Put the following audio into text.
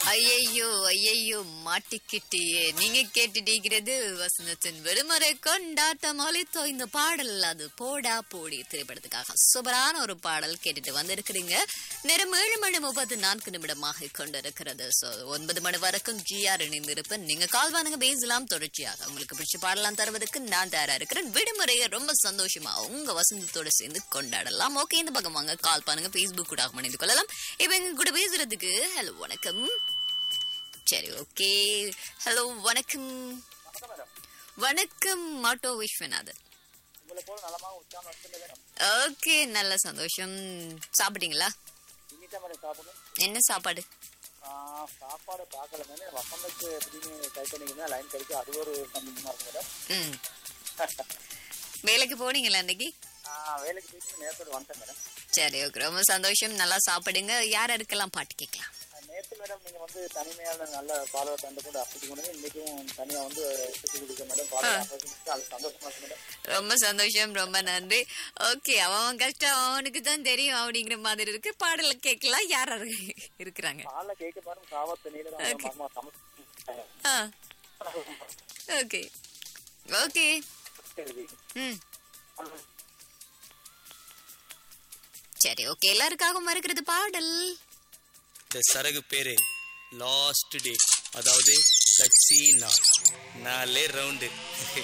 ஐயையோ ஐயையோ மாட்டிக்கிட்டியே நீங்க கேட்டுட்டீங்கிறது வசந்தத்தின் விடுமுறை கொண்டாட்டம் அளித்தோ இந்த பாடல் அது போடா போடி திரைப்படத்துக்காக சூப்பரான ஒரு பாடல் கேட்டுட்டு வந்திருக்கிறீங்க நேரம் ஏழு மணி முப்பது நான்கு நிமிடமாக கொண்டிருக்கிறது ஸோ ஒன்பது மணி வரைக்கும் ஜிஆர் இணைந்திருப்பேன் நீங்க கால் வானுங்க பேசலாம் தொடர்ச்சியாக உங்களுக்கு பிடிச்ச பாடலாம் தருவதற்கு நான் தயாரா இருக்கிறேன் விடுமுறையை ரொம்ப சந்தோஷமா உங்க வசந்தத்தோட சேர்ந்து கொண்டாடலாம் ஓகே இந்த பக்கம் வாங்க கால் பண்ணுங்க ஃபேஸ்புக் கூட இணைந்து கொள்ளலாம் இப்போ எங்க கூட பேசுறதுக்கு ஹலோ வணக்கம் சரி ஓகே ஹலோ வணக்கம் வணக்கம் ஆட்டோ விஸ்வநாதன் உங்களை போல நலமாக உற்சாகம் வச்சுருந்த மேடம் ஓகே நல்ல சந்தோஷம் சாப்பிட்டீங்களா இனிதான் மேடம் சாப்பிடணும் என்ன சாப்பாடு ஆ, சாப்பாடு பார்க்கல மேடம் வசந்தக்கு எப்படின்னு ட்ரை பண்ணிங்கன்னா லைன் கிடைக்கும் அது ஒரு சந்தோஷமா இருக்கும் மேடம் ம் வேலைக்கு போனீங்களா அன்னைக்கு ஆ, வேலைக்கு போயிட்டு நேரத்தோடு வந்துட்டேன் மேடம் சரி ஓகே ரொம்ப சந்தோஷம் நல்லா சாப்பிடுங்க யார் யாருக்கெல்லாம் பாட்டு கேட்கலாம் ஆ, நேத்து மேடம் நீங்க வந்து தனிமையான நல்ல பாடலை தந்து கொண்டு அப்படி கொண்டு வந்து இன்னைக்கும் தனியா வந்து சுற்றி கொடுக்க மேடம் பாடல் அது சந்தோஷமா இருக்கு மேடம் ரொம்ப சந்தோஷம் ரொம்ப நன்றி ஓகே அவன் கஷ்டம் அவனுக்கு தான் தெரியும் அப்படிங்கிற மாதிரி இருக்கு பாடல கேட்கலாம் யார் யார் இருக்கிறாங்க பாடல கேட்க பாருங்க காவத்து நீல தான் மர்மா சமைச்சு ஆ ஓகே ஓகே ம் சரி ஓகே எல்லாருக்காகவும் இருக்கிறது பாடல் இந்த சரகு பேரு லாஸ்ட் டே அதாவது கட்சி நாள் நாலே ரவுண்டு